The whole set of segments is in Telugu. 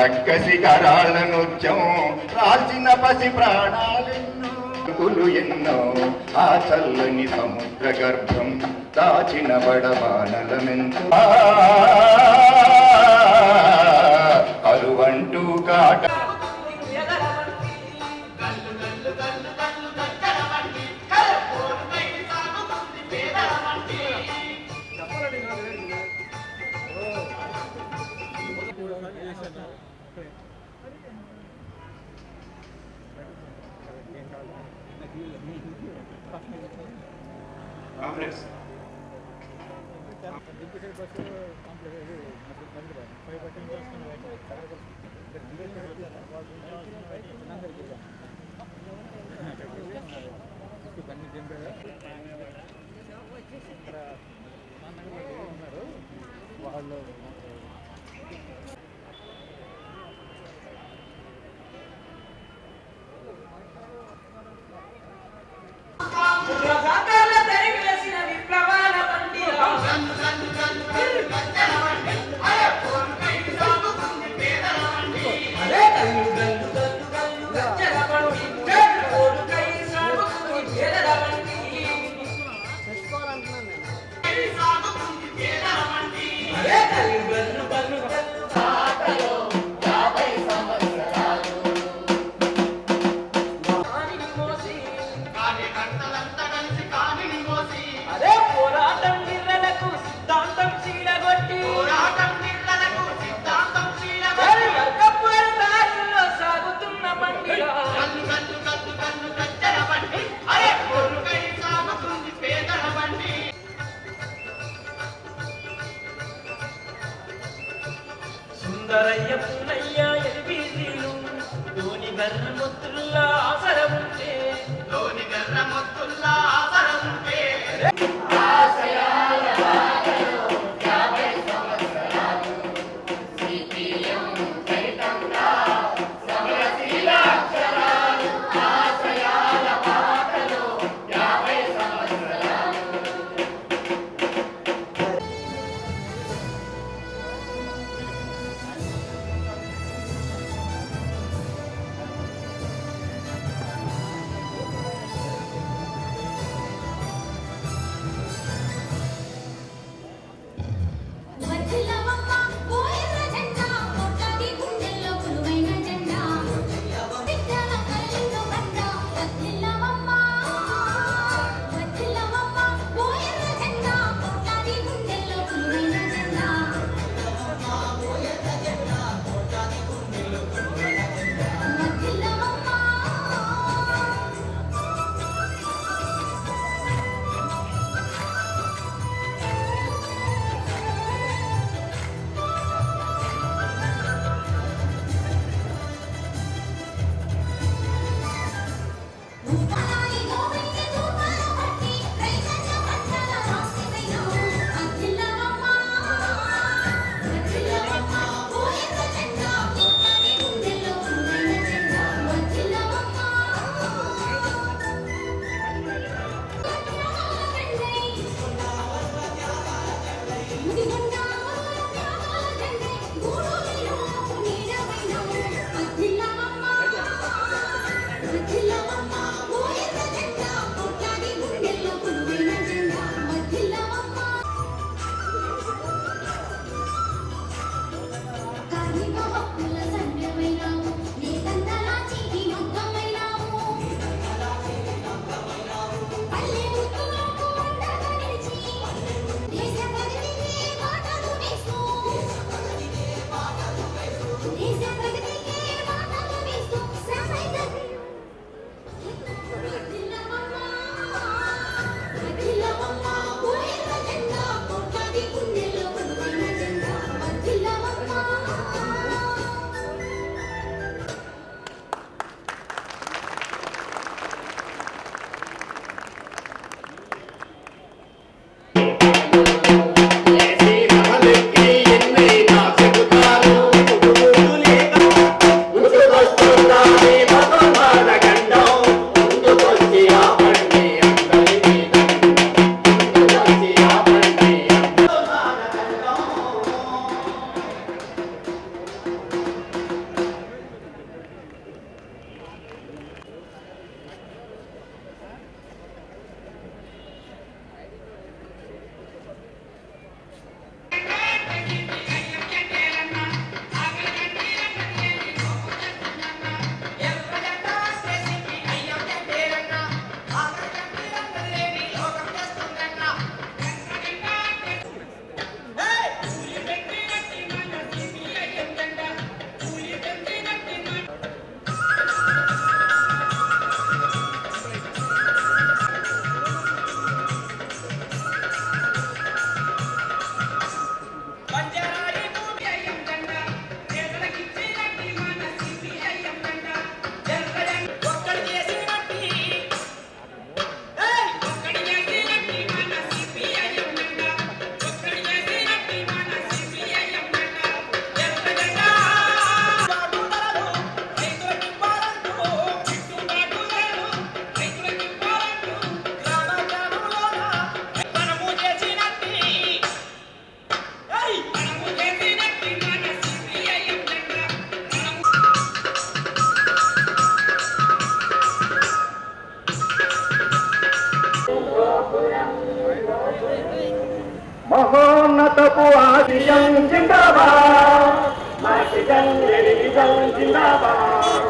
రక్కసి కరాల నృత్యం రాల్చిన పసి ప్రాణాలెన్నో ఎన్నో ఆ చల్లని సముద్ర గర్భం దాచిన బడబానలమెంతో కరువంటూ కాట రజాకార్ల తరిగి వేసిన విప్లవాల బండిరా. అరే గల్లు గల్లు గల్లు గల్లు గజ్జల బండి. గల్లు కోలుకై సాగుతుంది పేదల బండి. అరే గల్లు గల్లు గల్లు గల్లు కానిని మోసి అదే పోరాటం నిర్రలకు సిద్ధాంతం చీలగొట్టి మరి వర్గపోరు దారిలో సాగుతున్న బండిలో సుందరయ్య పున్నయ్య ఎల్బీసీలు ధోని గర్ర ముత్తుల్లా ఆసరం ఉంటే వజ్జిలవమ్మ పోయిన జెండా కొట్టది గుండెల్లో కొలువైన జెండా విద్యల కళ్ళలో బండ వజ్జిలవమ్మ వజ్జిలవమ్మ పోయిన జెండా కొట్టది గుండెల్లో కొలువైన జెండా వజ్జిలవమ్మ ఉప్పనాయి గోవింది దూపాల పట్టి రైతన్న పంటల రాసిపోయినావు అఖిలవమ్మ అఖిలవమ్మ పోయిన జెండా కొట్టని గుండెల్లో కొలువైన జెండా అఖిలవమ్మ ముదిగొండ త్యాగాల జెండే గూడూరిలో నీడవైనావు అఖిలవమ్మ వజ్జిలవమ్మ పోయిన జెండా కొట్టని గుండెల్లో కొలువైన జెండా వజ్జిలవమ్మ కార్మిక హక్కుల సంఘమైనావు నీ తందల చీటి మొత్తమైనావు పల్లె ముత్తులకు అండగా నిలిచి దేశ ప్రగతికి బాటలు వేస్తూ దేశ ప్రగతికి బాటలు వేస్తూ శ్రమైక వజ్జిలవమ్మ వజ్జిలవమ్మ పోయిన జెండా కొట్టది గుండెల్లో కొలువైన జెండా వజ్జిలవమ్మ బాపు ఆదియం జిందాబాద్ మార్టిజన్ ఎడిజం జిందాబాద్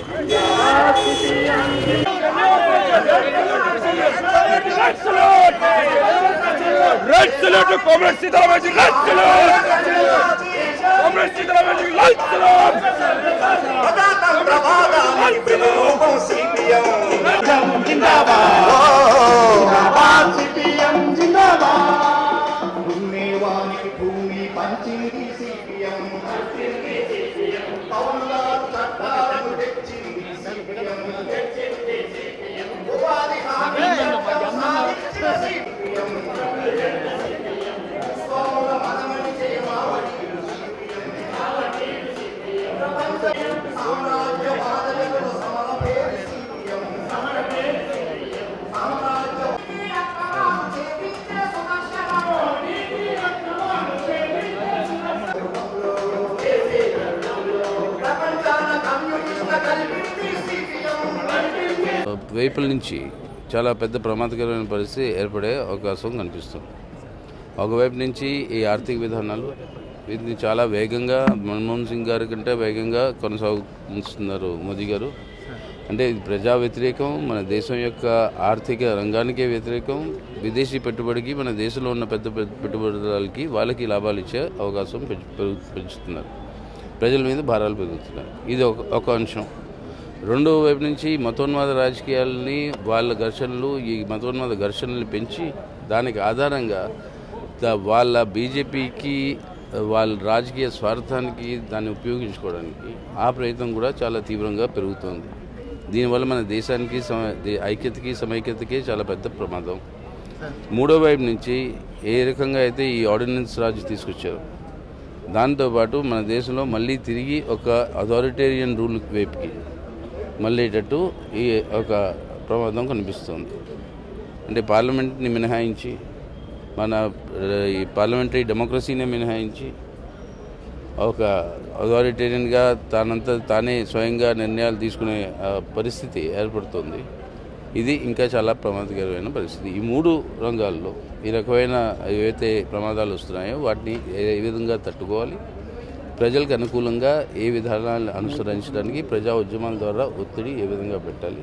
Red salute to Comrade Sitaramanji, red salute! Comrade Sitaramanji, red salute! దున్నేవానికి భూమి పంచింది సిపిఎం పౌరులకు చట్టాలను తెచ్చింది సిపిఎం ఉపాధి హామీ చట్టం సాధించిన సిపిఎం సోముల మనమని చేయమావటి సామ్రాజ్యవాదులకు సమరభేది సిపిఎం ప్రపంచాన కమ్యూనిస్టుల కలిపింది సిపిఎం వైపుల నుంచి చాలా పెద్ద ప్రమాదకరమైన పరిస్థితి ఏర్పడే అవకాశం కనిపిస్తుంది ఒకవైపు నుంచి ఈ ఆర్థిక విధానాలు వీటిని చాలా వేగంగా మన్మోహన్ సింగ్ గారి కంటే వేగంగా కొనసాగిస్తున్నారు మోదీ గారు అంటే ఇది ప్రజా వ్యతిరేకం మన దేశం యొక్క ఆర్థిక రంగానికే వ్యతిరేకం విదేశీ పెట్టుబడికి మన దేశంలో ఉన్న పెద్ద పెద్ద పెట్టుబడిదారులకి వాళ్ళకి లాభాలు ఇచ్చే అవకాశం పెంచు పెరుగు- పెంచుతున్నారు ప్రజల మీద భారాలు పెరుగుతున్నాయి ఇది ఒక ఒక అంశం రెండో వైపు నుంచి మతోన్మాద రాజకీయాలని వాళ్ళ ఘర్షణలు ఈ మతోన్మాద ఘర్షణలు పెంచి దానికి ఆధారంగా ద- వాళ్ళ బీజేపీకి వాళ్ళ రాజకీయ స్వార్థానికి దాన్ని ఉపయోగించుకోవడానికి ఆ ప్రయత్నం కూడా చాలా తీవ్రంగా పెరుగుతోంది దీనివల్ల మన దేశానికి సమ దే- ఐక్యతకి సమైక్యతకి చాలా పెద్ద ప్రమాదం మూడో వైపు నుంచి ఏ రకంగా అయితే ఈ ఆర్డినెన్స్ రాజు తీసుకొచ్చారు దాంతోపాటు మన దేశంలో మళ్ళీ తిరిగి ఒక అథారిటేరియన్ రూల్ వైపుకి మళ్ళేటట్టు ఈ ఒక ప్రమాదం కనిపిస్తుంది అంటే పార్లమెంట్ని మినహాయించి మన ఆ, ఈ పార్లమెంటరీ డెమోక్రసీని మినహాయించి ఒక అథారిటేరియన్గా తానంతా తానే స్వయంగా నిర్ణయాలు తీసుకునే ఆ, పరిస్థితి ఏర్పడుతుంది ఇది ఇంకా చాలా ప్రమాదకరమైన పరిస్థితి ఈ మూడు రంగాల్లో ఈ రకమైన ఏవైతే ప్రమాదాలు వస్తున్నాయో వాటిని ఏ ఏ విధంగా తట్టుకోవాలి ప్రజలకు అనుకూలంగా ఏ విధానాలను అనుసరించడానికి ప్రజా ఉద్యమాల ద్వారా ఒత్తిడి ఏ విధంగా పెట్టాలి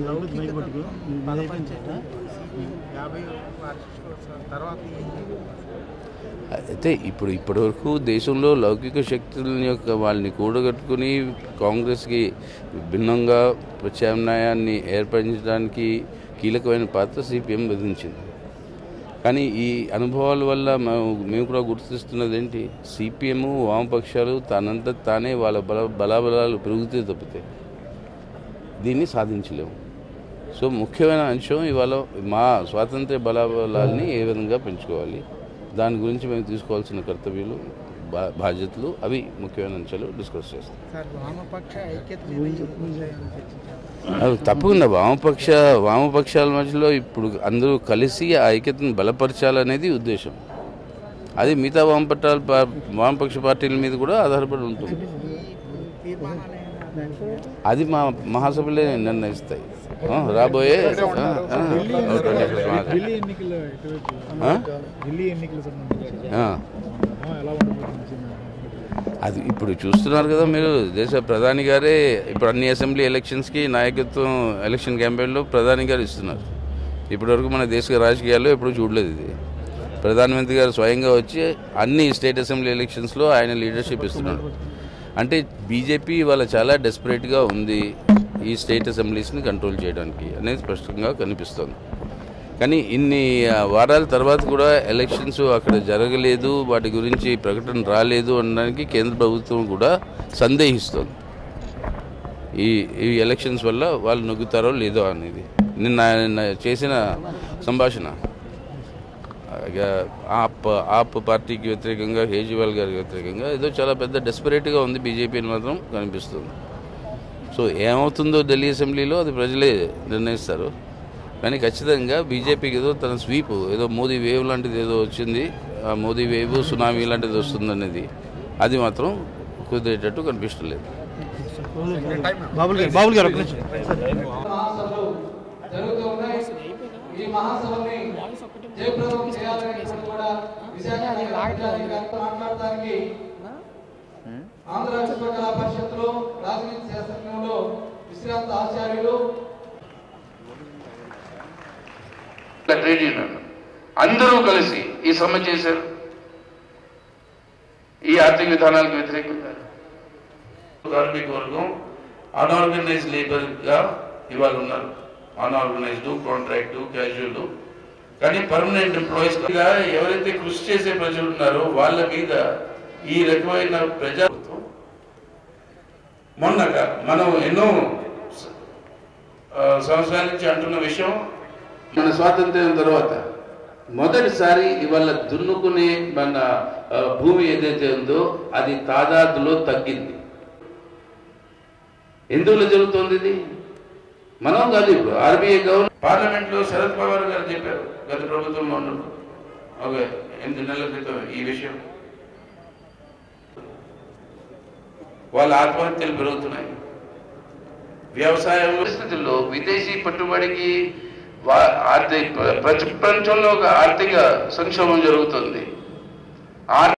అయితే ఇప్పుడు ఇప్పటివరకు దేశంలో లౌకిక శక్తుల యొక్క వాళ్ళని కూడగట్టుకుని కాంగ్రెస్కి భిన్నంగా ప్రత్యామ్నాయాన్ని ఏర్పరించడానికి కీలకమైన పాత్ర సిపిఎం వహించింది కానీ ఈ అనుభవాల వల్ల మేము మేము కూడా గుర్తిస్తున్నది ఏంటి సిపిఎం వామపక్షాలు తనంత తానే వాళ్ళ బల బలాబలాలు పెరుగుతే తప్పితే దీన్ని సాధించలేము సో ముఖ్యమైన అంశం ఇవాళ మా స్వాతంత్ర్య బలాబలాల్ని ఏ విధంగా పెంచుకోవాలి దాని గురించి మేము తీసుకోవాల్సిన కర్తవ్యాలు బా- బాధ్యతలు అవి ముఖ్యమైన అంశాలు డిస్కస్ చేస్తాం సార్ వామపక్ష ఐక్యత గురించి చర్చించారు అది తప్పకుండా వామపక్ష వామపక్షాల మధ్యలో ఇప్పుడు అందరూ కలిసి ఆ ఐక్యతను బలపరచాలనేది ఉద్దేశం అది మిగతా వామపట్టాల పా- వామపక్ష పార్టీల మీద కూడా ఆధారపడి ఉంటుంది తీర్మానాలు దానికి అది మా మహాసభలే నిర్ణయిస్తాయి ఆ, రాబోయే ఆ, ఆ, ఓ 25 మార్చ్. ఢిల్లీ ఎన్నికల్లో ఎటువైపు ఆ? ఢిల్లీ ఎన్నికల సంబంధించి ఆ. ఆ, ఎలా ఉండబోతుంది అది ఇప్పుడు చూస్తున్నారు కదా మీరు దేశ ప్రధాని గారే ఇప్పుడు అన్ని అసెంబ్లీ ఎలక్షన్స్కి నాయకత్వం ఎలక్షన్ క్యాంపెయిన్లో ప్రధాని గారు ఇస్తున్నారు ఇప్పటివరకు మన దేశ రాజకీయాల్లో ఎప్పుడూ చూడలేదు ఇది ప్రధానమంత్రి గారు స్వయంగా వచ్చి అన్ని స్టేట్ అసెంబ్లీ ఎలక్షన్స్లో ఆయన లీడర్షిప్ ఇస్తున్నాడు అంటే బీజేపీ వాళ్ళ చాలా డెస్పరేట్గా ఉంది ఈ స్టేట్ అసెంబ్లీస్ని కంట్రోల్ చేయడానికి అనేది స్పష్టంగా కనిపిస్తోంది కానీ ఇన్ని ఆ, వారాల తర్వాత కూడా ఎలక్షన్స్ అక్కడ జరగలేదు వాటి గురించి ప్రకటన రాలేదు అనడానికి కేంద్ర ప్రభుత్వం కూడా సందేహిస్తోంది ఈ ఈ ఎలక్షన్స్ వల్ల వాళ్ళు నొగ్గుతారో లేదో అనేది నిన్న ఆయన చేసిన సంభాషణ ఇక ఆప్ ఆప్ పార్టీకి వ్యతిరేకంగా కేజ్రీవాల్ గారికి వ్యతిరేకంగా ఏదో చాలా పెద్ద డెస్పరేట్గా ఉంది బీజేపీ అని మాత్రం కనిపిస్తుంది సో ఏమవుతుందో ఢిల్లీ అసెంబ్లీలో అది ప్రజలే నిర్ణయిస్తారు కానీ ఖచ్చితంగా బీజేపీకి ఏదో తన స్వీప్ ఏదో మోదీ వేవ్ లాంటిది ఏదో వచ్చింది ఆ మోదీ వేవ్ సునామీ లాంటిది వస్తుందనేది అది మాత్రం కుదిరేటట్టు కనిపించలేదు బాబుల్ గారు బాబుల్ గారు ఒక్క నిమిషం మహాసభలు జరుగుతూ ఉన్నాయి ఈ మహాసభల్ని జయప్రదం చేయాలనేటువంటి కూడా విశాఖ నగర గారితో మాట్లాడడానికి ఆంధ్ర విశ్వకళా పరిషత్తులో రాజనీతి శాస్త్రంలో విశ్రాంత ఆచార్యులు ట్రేడ్ యూనియన్ అందరూ కలిసి ఈ సమ్మె చేశారు ఈ ఆర్థిక విధానాలకు వ్యతిరేకంగా కార్మిక వర్గం అన్ఆర్గనైజ్ లేబర్ గా ఇవాళ ఉన్నారు అన్ఆర్గనైజ్డ్ కాంట్రాక్ట్ క్యాజువల్ కానీ పర్మనెంట్ ఎంప్లాయీస్ గా ఎవరైతే కృషి చేసే ప్రజలు ఉన్నారో వాళ్ళ మీద ఈ రకమైన ప్రజా మొన్నగా మనం ఎన్నో ఆ, సంవత్సరాల నుంచి అంటున్న విషయం మన స్వాతంత్ర్యం తర్వాత మొదటిసారి ఇవాళ దున్నుకునే మన ఆ, భూమి ఏదైతే ఉందో అది తాదాదులో తగ్గింది ఎందుకు జరుగుతోంది ఇది మనం కాదు ఇప్పుడు ఆర్బీఐ గవర్నర్ పార్లమెంట్ లో శరద్ పవార్ గారు చెప్పారు గత ప్రభుత్వంలో ఉన్నప్పుడు ఒక ఎనిమిది నెలల క్రితం ఈ విషయం వాళ్ళ ఆత్మహత్యలు పెరుగుతున్నాయి వ్యవసాయ పరిస్థితుల్లో విదేశీ పెట్టుబడికి వా- ఆర్థిక ప్రపంచంలో ఒక ఆర్థిక సంక్షోభం జరుగుతుంది ఆ